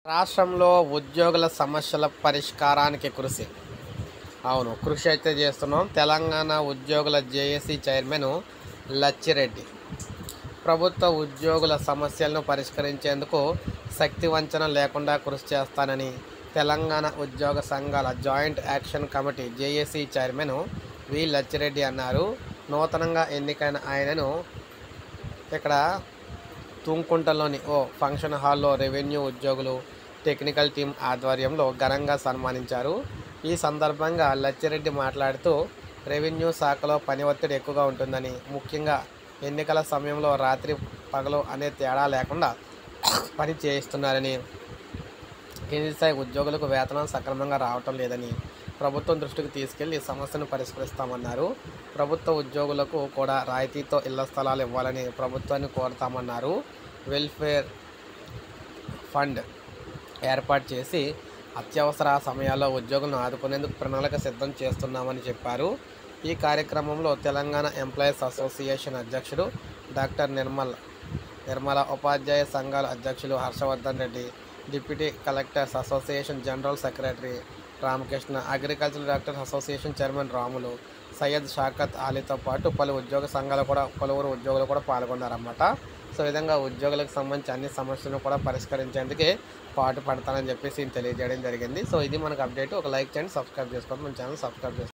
రాష్ట్రంలో ఉద్యోగుల సమస్యల పరిష్కారానికి కృషి అవును కృషి అయితే చేస్తున్నాం తెలంగాణ ఉద్యోగుల జేఏసీ చైర్మన్ లచ్చిరెడ్డి ప్రభుత్వ ఉద్యోగుల సమస్యలను పరిష్కరించేందుకు శక్తి వంచన లేకుండా కృషి చేస్తానని తెలంగాణ ఉద్యోగ సంఘాల joint action committee JAC chairman V Lachireddy అన్నారు నూతనంగా ఎన్నికైన ఆయనను ఇక్కడ తుంకుంటలోని ఓ ఫంక్షన్ హాల్లో రెవెన్యూ ఉద్యోగులు టెక్నికల్ టీం ఆధ్వర్యంలో ఘనంగా సన్మానించారు ఈ సందర్భంగా లచ్చిరెడ్డి మాట్లాడుతూ రెవెన్యూ శాఖలో పని ఒత్తిడి ఎక్కువగా ఉంటుందని ముఖ్యంగా ఎన్నికల సమయంలో రాత్రి పగలు అనే తేడా లేకుండా పని చేయిస్తున్నారని కింది స్థాయి ఉద్యోగులకు వేతనం సక్రమంగా రావటం లేదని ప్రభుత్వం దృష్టికి తీసుకెళ్లి ఈ సమస్యను పరిష్కరిస్తామన్నారు ప్రభుత్వ ఉద్యోగులకు కూడా రాయితీతో ఇళ్ల స్థలాలు ఇవ్వాలని ప్రభుత్వాన్ని కోరుతామన్నారు వెల్ఫేర్ ఫండ్ ఏర్పాటు చేసి అత్యవసర సమయాల్లో ఉద్యోగులను ఆదుకునేందుకు ప్రణాళిక సిద్ధం చేస్తున్నామని చెప్పారు ఈ కార్యక్రమంలో తెలంగాణ ఎంప్లాయీస్ అసోసియేషన్ అధ్యక్షుడు డాక్టర్ నిర్మల్ నిర్మల ఉపాధ్యాయ సంఘాల అధ్యక్షులు Harshavardhan Reddy deputy collectors association general secretary Ramakrishna agriculture doctors association chairman Ramulu Syed Shaukat అలీతో పాటు పలు ఉద్యోగ సంఘాలు కూడా పలువురు ఉద్యోగులు కూడా పాల్గొన్నారన్నమాట సో ఈ విధంగా ఉద్యోగులకు సంబంధించి అన్ని సమస్యలను కూడా పరిష్కరించేందుకే పాటు పడతానని చెప్పేసి ఈయన తెలియజేయడం జరిగింది సో ఇది మనకు అప్డేట్ ఒక లైక్ చేయండి సబ్స్క్రైబ్ చేసుకోండి మన ఛానల్ సబ్స్క్రైబ్ చేసుకోండి